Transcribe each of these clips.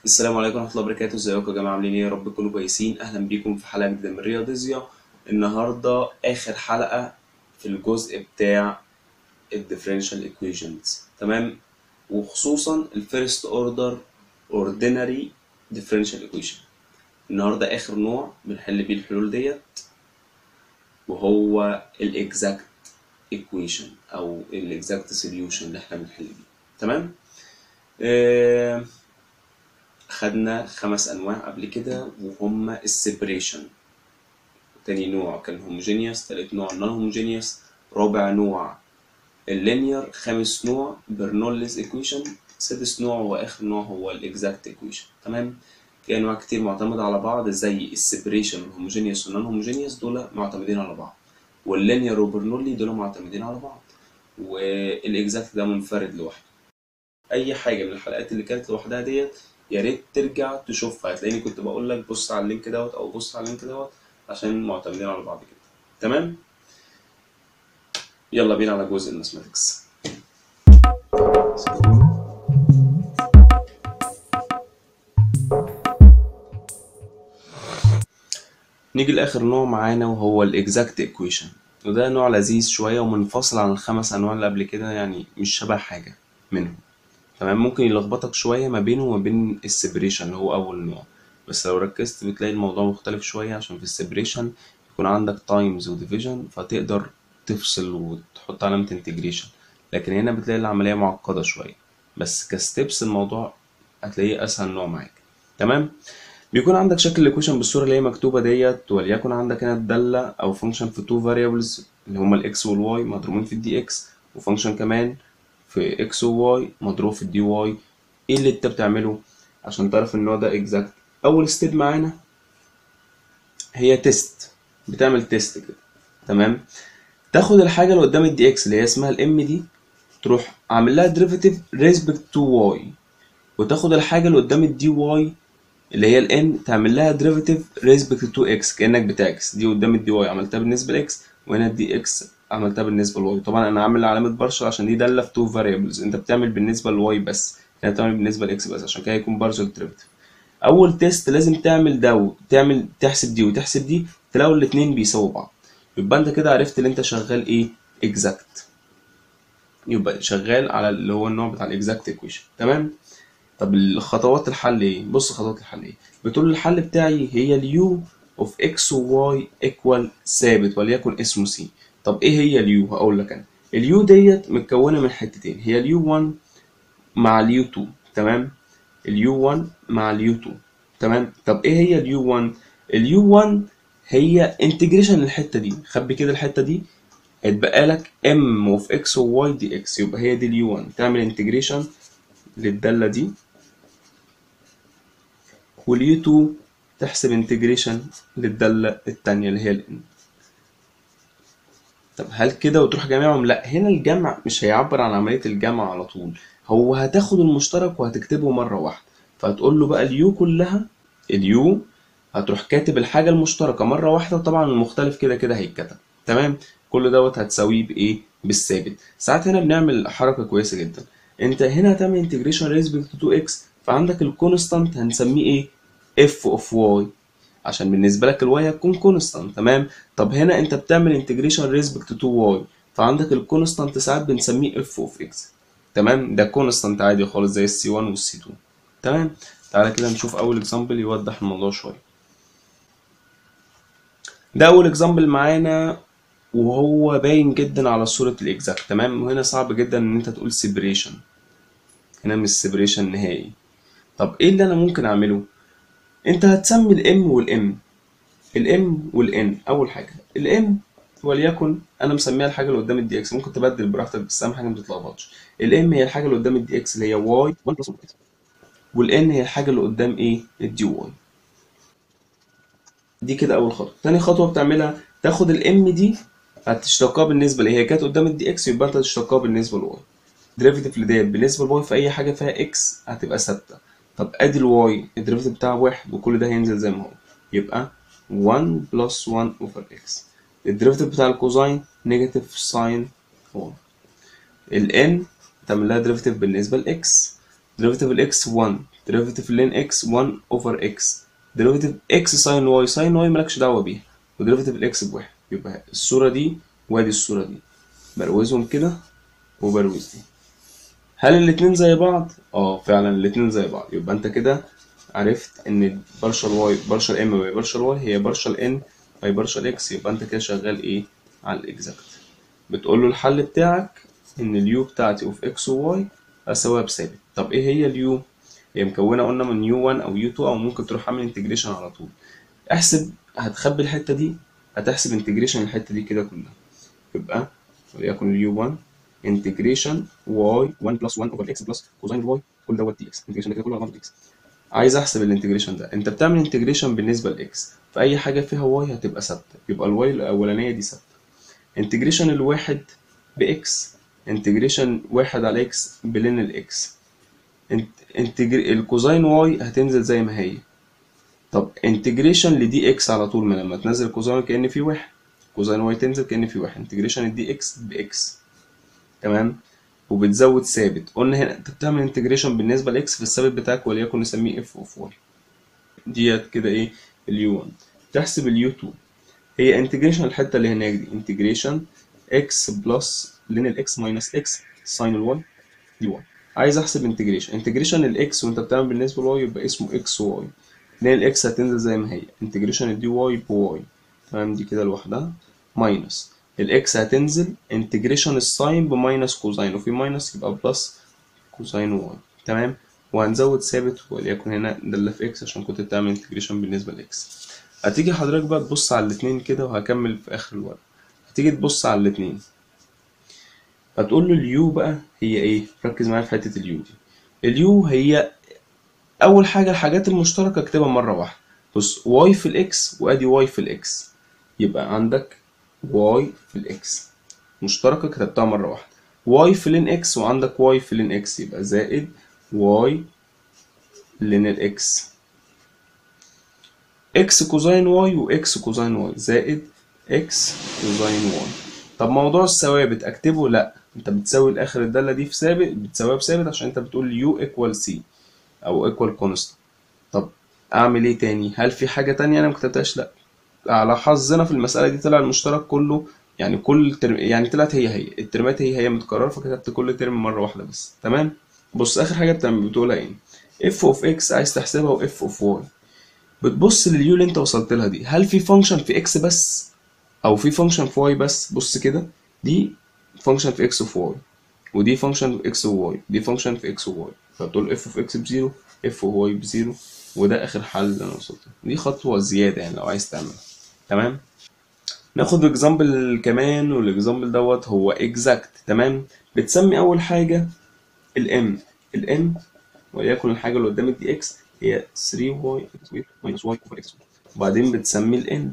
السلام عليكم ورحمة الله وبركاته ازيكم يا جماعة عاملين ايه يا رب تكونوا كويسين اهلا بيكم في حلقة جديدة من رياضيزيا النهاردة اخر حلقة في الجزء بتاع الديفرنشال ايكويشنز تمام وخصوصا الفيرست اوردر اوردينري ديفرنشال ايكويشن النهاردة اخر نوع بنحل بيه الحلول ديت وهو الاكزاكت ايكويشن او الاكزاكت سوليوشن اللي احنا بنحل بيه تمام آه خدنا خمس انواع قبل كده وهم السيبريشن تاني نوع كان هوموجينيوس تالت نوع نون هوموجينيوس رابع نوع اللينير خامس نوع برنوليس ايكويشن سادس نوع واخر نوع هو الاكزاكت ايكويشن تمام في انواع كتير معتمدة على بعض زي السيبريشن والهوموجينيوس والنون هوموجينيوس دول معتمدين على بعض واللينير وبرنولي دول معتمدين على بعض والاكزاكت ده منفرد لوحده اي حاجه من الحلقات اللي كانت لوحدها ديت يا ريت ترجع تشوفها هتلاقيني كنت بقول لك بص على اللينك دوت او بص على اللينك دوت عشان معتمدين على بعض كده تمام يلا بينا على جزء الماثماتكس نيجي لاخر نوع معانا وهو الاكزاكت ايكويشن وده نوع لذيذ شويه ومنفصل عن الخمس انواع اللي قبل كده يعني مش شبه حاجه منهم تمام ممكن يلخبطك شوية ما بينه وما بين السيبريشن اللي هو أول نوع بس لو ركزت بتلاقي الموضوع مختلف شوية عشان في السيبريشن يكون عندك تايمز وديفيجن فتقدر تفصل وتحط علامة انتجريشن لكن هنا بتلاقي العملية معقدة شوية بس كستبس الموضوع هتلاقيه أسهل نوع معاك تمام بيكون عندك شكل الايكويشن بالصورة اللي هي مكتوبة ديت وليكن عندك هنا الدالة أو فانكشن في تو فاريبلز اللي هما الإكس والواي مضروبين في الدي إكس وفانكشن كمان في اكس وواي مضروب في الدي واي ايه اللي انت بتعمله عشان تعرف النوع ده اكزاكت اول ستيب معانا هي تيست بتعمل تيست كده تمام تاخد الحاجه اللي قدام الدي اكس اللي هي اسمها الام دي تروح عامل لها ديريفيتيف ريسبكت تو واي وتاخد الحاجه اللي قدام الدي واي اللي هي الان تعمل لها ديريفيتيف ريسبكت تو اكس كانك بتعكس دي قدام الدي واي عملتها بالنسبه لاكس وهنا الدي اكس عملتها بالنسبه للواي طبعا انا عامل علامه بارشل عشان دي داله في تو فاريبلز انت بتعمل بالنسبه للواي بس هنا بتعمل بالنسبه لاكس بس عشان كده هيكون بارشل ديريفيتيف اول تيست لازم تعمل ده وتعمل تحسب دي وتحسب دي تلاقوا الاثنين بيساووا بعض يبقى انت كده عرفت ان انت شغال ايه اكزاكت يبقى شغال على اللي هو النوع بتاع الاكزاكت ايكويشن تمام طب الخطوات الحل ايه بص خطوات الحل ايه بتقول الحل بتاعي هي اليو اوف اكس وواي ايكوال ثابت وليكن اسمه سي طب ايه هي اليو هقول لك انا اليو ديت متكونه من حتتين هي اليو 1 مع اليو 2 تمام اليو 1 مع اليو 2 تمام طب ايه هي اليو 1 اليو 1 هي انتجريشن الحته دي خبي كده الحته دي هيتبقى لك ام اوف اكس وواي دي اكس يبقى هي دي اليو 1 تعمل انتجريشن للداله دي واليو 2 تحسب انتجريشن للداله الثانيه اللي هي الان طب هل كده وتروح جامعهم لا هنا الجمع مش هيعبر عن عمليه الجمع على طول هو هتاخد المشترك وهتكتبه مره واحده فهتقول له بقى اليو كلها اليو هتروح كاتب الحاجه المشتركه مره واحده وطبعا المختلف كده كده هيتكتب تمام كل دوت هتساويه بايه بالثابت ساعات هنا بنعمل حركه كويسه جدا انت هنا هتعمل انتجريشن ريسبكت تو اكس فعندك الكونستانت هنسميه ايه اف اوف واي عشان بالنسبه لك الواي هتكون كونستانت تمام طب هنا انت بتعمل انتجريشن ريسبكت تو واي فعندك الكونستانت ساعات بنسميه اف اوف اكس تمام ده كونستانت عادي خالص زي السي 1 والسي 2 تمام تعالى كده نشوف اول اكزامبل يوضح الموضوع شويه ده اول اكزامبل معانا وهو باين جدا على صوره الاكزاكت تمام وهنا صعب جدا ان انت تقول سيبريشن هنا مش سيبريشن نهائي طب ايه اللي انا ممكن اعمله انت هتسمي الام والام الام والان اول حاجه الام وليكن انا مسميها الحاجه اللي قدام الدي اكس ممكن تبدل براحتك بس اهم حاجه ما تتلخبطش الام هي الحاجه اللي قدام الدي اكس اللي هي واي 1 بلس والان هي الحاجه اللي قدام ايه الدي واي دي كده اول خطوه تاني خطوه بتعملها تاخد الام دي هتشتقها بالنسبه اللي هي كانت قدام الدي اكس يبقى انت هتشتقها بالنسبه لواي ديريفيتيف لديت بالنسبه لواي في اي حاجه فيها اكس هتبقى ثابته طب ادي الواي الديريفيتيف بتاعها واحد وكل ده هينزل زي ما هو يبقى 1 بلس 1 اوفر اكس الديريفيتيف بتاع الكوزاين نيجاتيف ساين 1 الان تعمل لها ديريفيتيف بالنسبه لاكس ديريفيتيف الاكس 1 ديريفيتيف لين اكس 1 اوفر اكس ديريفيتيف اكس ساين واي ساين واي مالكش دعوه بيها وديريفيتيف الاكس بواحد يبقى الصوره دي وادي الصوره دي بروزهم كده وبروز دي هل الاتنين زي بعض اه فعلا الاتنين زي بعض يبقى انت كده عرفت ان بارشل واي بارشل ام باي بارشل واي هي بارشل ان باي بارشل اكس يبقى انت كده شغال ايه على الاكزاكت بتقول له الحل بتاعك ان اليو بتاعتي اوف اكس وواي اساويها بثابت طب ايه هي اليو هي مكونه قلنا من يو 1 او يو 2 او ممكن تروح عامل انتجريشن على طول احسب هتخبي الحته دي هتحسب انتجريشن الحته دي كده كلها يبقى وليكن اليو 1 انتجريشن واي 1 بلس 1 اوفر اكس بلس كوزين الواي كل دوت دي اكس انتجريشن ده كده كله على بعض دي اكس عايز احسب الانتجريشن ده انت بتعمل انتجريشن بالنسبه لاكس فاي حاجه فيها واي هتبقى ثابته يبقى الواي الاولانيه دي ثابته انتجريشن الواحد باكس انتجريشن واحد على اكس بلين الاكس انتجر... الكوزين واي هتنزل زي ما هي طب انتجريشن لدي اكس على طول ما لما تنزل كوزين كأن في واحد كوزين واي تنزل كأن في واحد انتجريشن الدي اكس باكس تمام وبتزود ثابت قلنا هنا انت بتعمل انتجريشن بالنسبه لاكس في الثابت بتاعك وليكن نسميه اف اوف واي ديت كده ايه اليو 1 تحسب اليو 2 هي انتجريشن الحته اللي هناك دي انتجريشن اكس بلس لين الاكس ماينس اكس ساين الواي دي 1 عايز احسب انتجريشن انتجريشن الاكس وانت بتعمل بالنسبه لواي يبقى اسمه اكس واي لين الاكس هتنزل زي ما هي انتجريشن الدي واي بواي تمام دي كده لوحدها ماينس الاكس هتنزل انتجريشن الساين بماينس كوزين وفي ماينس يبقى بلس كوزين واي تمام وهنزود ثابت وليكن هنا ده اللي في اكس عشان كنت بتعمل انتجريشن بالنسبه لاكس هتيجي حضرتك بقى تبص على الاتنين كده وهكمل في اخر الورقه هتيجي تبص على الاتنين هتقول له اليو بقى هي ايه ركز معايا في حته اليو دي اليو هي اول حاجه الحاجات المشتركه اكتبها مره واحده بص واي في الاكس وادي واي في الاكس يبقى عندك واي في الاكس مشتركه كتبتها مره واحده واي في لين اكس وعندك واي في لين اكس يبقى زائد واي لين الاكس اكس كوزين واي واكس كوزين واي زائد اكس كوزين واي طب موضوع الثوابت اكتبه لا انت بتساوي الاخر الداله دي في ثابت بتساويها بثابت عشان انت بتقول يو ايكوال سي او ايكوال كونستانت طب اعمل ايه تاني هل في حاجه تانية انا مكتبتهاش لا على حظنا في المساله دي طلع المشترك كله يعني كل ترم يعني طلعت هي هي الترمات هي هي متكرره فكتبت كل ترم مره واحده بس تمام بص اخر حاجه بتعمل بتقولها ايه اف اوف اكس عايز تحسبها واف اوف واي بتبص لليو اللي انت وصلت لها دي هل في فانكشن في اكس بس او في فانكشن في واي بس بص كده دي فانكشن في اكس وفي واي ودي فانكشن في اكس وواي دي فانكشن في اكس وواي فبتقول اف اوف اكس بزيرو اف اوف واي بزيرو وده اخر حل اللي انا وصلت له دي خطوه زياده يعني لو عايز تعملها تمام ناخد اكزامبل كمان والاكزامبل دوت هو اكزاكت تمام بتسمي اول حاجه الام الام وليكن الحاجه اللي قدامك دي اكس هي 3 واي سكوير ماينس واي اوفر اكس وبعدين بتسمي الان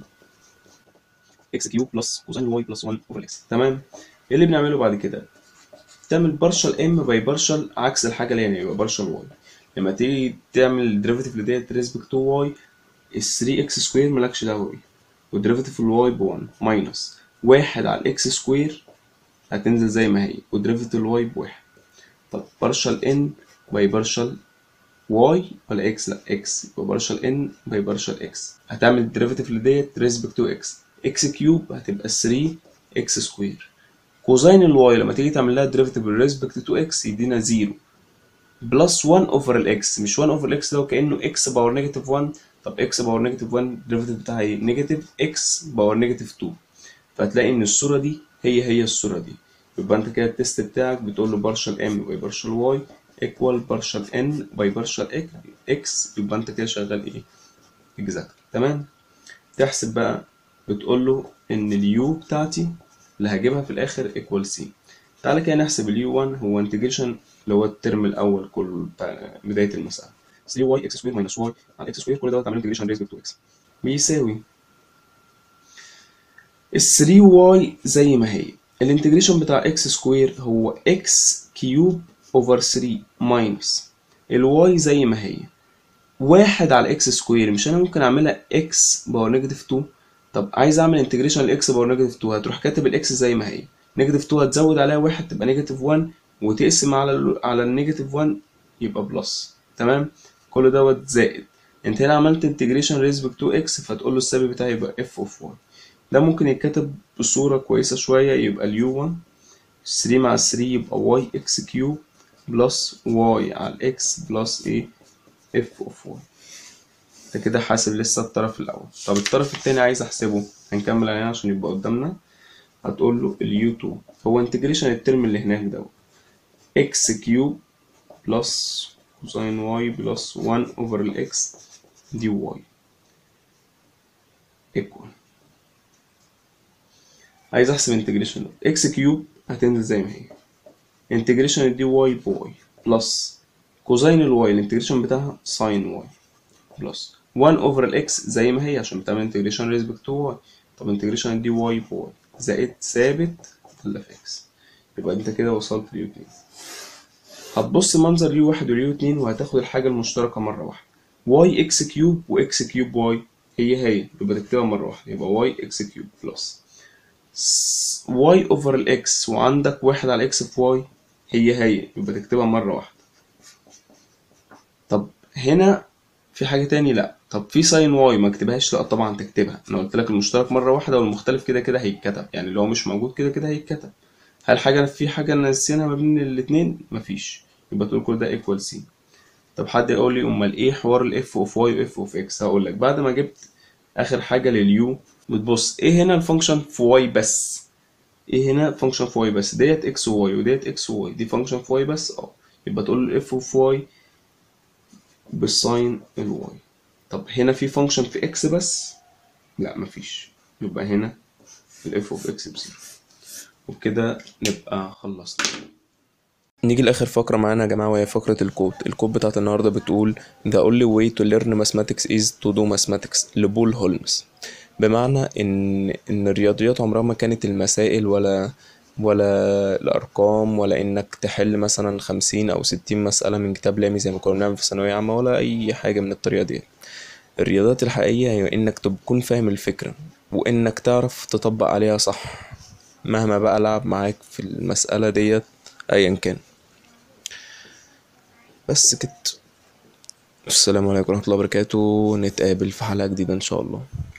اكس كيوب بلس كوزين واي بلس 1 اوفر اكس تمام ايه اللي بنعمله بعد كده تعمل بارشل ام باي بارشل عكس الحاجه اللي يعني يبقى بارشل واي لما تيجي تعمل الديريفيتيف لديت ريسبكت تو واي ال 3 اكس سكوير مالكش دعوه بيه والديريفيتيف الواي ب 1 ماينس واحد على الاكس سكوير هتنزل زي ما هي والديريفيتيف الواي بواحد طب بارشل ان باي بارشل واي ولا اكس لا اكس يبقى بارشل ان باي بارشل اكس هتعمل الديريفيتيف لديت ريسبكت تو اكس اكس كيوب هتبقى 3 اكس سكوير كوزين الواي لما تيجي تعمل لها ديريفيتيف ريسبكت تو اكس يدينا 0 بلس 1 اوفر الاكس مش 1 اوفر الاكس ده كانه اكس باور نيجاتيف 1 طب اكس باور نيجاتيف 1 الديريفيتيف بتاعها ايه نيجاتيف اكس باور نيجاتيف 2 فهتلاقي ان الصوره دي هي هي الصوره دي يبقى انت كده التست بتاعك بتقول له بارشل ام باي بارشل واي ايكوال بارشل ان باي بارشل اكس يبقى انت كده شغال ايه اكزاكت تمام تحسب بقى بتقول له ان اليو بتاعتي اللي هجيبها في الاخر ايكوال سي تعالى كده نحسب اليو 1 هو انتجريشن اللي هو الترم الاول كله بتاع بدايه المساله 3 واي اكس سكوير ماينس واي على اكس سكوير كل دوت عامل انتجريشن ريسبكت تو اكس بيساوي ال 3 واي زي ما هي الانتجريشن بتاع اكس سكوير هو اكس كيوب اوفر 3 ماينس الواي زي ما هي واحد على اكس سكوير مش انا ممكن اعملها اكس باور نيجاتيف 2 طب عايز اعمل انتجريشن لاكس باور نيجاتيف 2 هتروح كاتب الاكس زي ما هي نيجاتيف 2 هتزود عليها واحد تبقى نيجاتيف 1 وتقسم على ال على النيجاتيف 1 يبقى بلس تمام كل دوت زائد انت هنا عملت انتجريشن ريسبكت تو اكس فتقول له السالب بتاعي يبقى اف اوف واي ده ممكن يتكتب بصورة كويسة شوية يبقى اليو 1 3 مع 3 يبقى واي اكس كيوب بلس واي على الاكس بلس ايه اف اوف واي انت كده حاسب لسه الطرف الاول طب الطرف التاني عايز احسبه هنكمل عليه عشان يبقى قدامنا هتقول له اليو 2 هو انتجريشن الترم اللي هناك دوت اكس كيوب بلس كوساين واي بلس 1 اوفر الاكس دي واي ايكوال عايز احسب انتجريشن اكس كيوب هتنزل زي ما هي انتجريشن الدي واي بواي بلس كوزين الواي الانتجريشن بتاعها ساين واي بلس 1 اوفر الاكس زي ما هي عشان بتعمل انتجريشن ريسبكت تو واي طب انتجريشن الدي واي بواي زائد ثابت اللي في اكس يبقى انت كده وصلت ليو 2 هتبص منظر ليو 1 وليو 2 وهتاخد الحاجه المشتركه مره واحده واي اكس كيوب واكس كيوب واي هي هي يبقى تكتبها مره واحده يبقى واي اكس كيوب بلس واي اوفر الاكس وعندك واحد على اكس في واي هي هي يبقى تكتبها مرة واحدة طب هنا في حاجة تاني لا طب في ساين واي ما اكتبهاش لا طبعا تكتبها انا قلت لك المشترك مرة واحدة والمختلف كده كده هيتكتب يعني لو مش موجود كده كده هيتكتب هل حاجة في حاجة ناسينها ما بين الاتنين مفيش يبقى تقول كل ده ايكوال سي طب حد يقول لي امال ايه حوار الاف اوف واي واف اوف اكس هقول لك بعد ما جبت اخر حاجة لليو بتبص ايه هنا الفانكشن في واي بس ايه هنا فانكشن في واي بس ديت اكس وواي وديت اكس وواي دي فانكشن في واي بس اه يبقى تقول له اف اوف واي بالساين الواي طب هنا في فانكشن في اكس بس لا مفيش يبقى هنا الاف اوف اكس بزيرو وبكده نبقى خلصنا نيجي لاخر فقره معانا يا جماعه وهي فقره الكود الكود بتاعت النهارده بتقول the only way to learn mathematics is to do mathematics لبول هولمز بمعنى ان ان الرياضيات عمرها ما كانت المسائل ولا ولا الارقام ولا انك تحل مثلا خمسين او ستين مسألة من كتاب لامي زي ما كنا بنعمل في ثانوية عامة ولا اي حاجة من الطريقة دي الرياضات الحقيقية هي انك تكون فاهم الفكرة وانك تعرف تطبق عليها صح مهما بقى لعب معاك في المسألة ديت ايا كان بس كده السلام عليكم ورحمة الله وبركاته نتقابل في حلقة جديدة ان شاء الله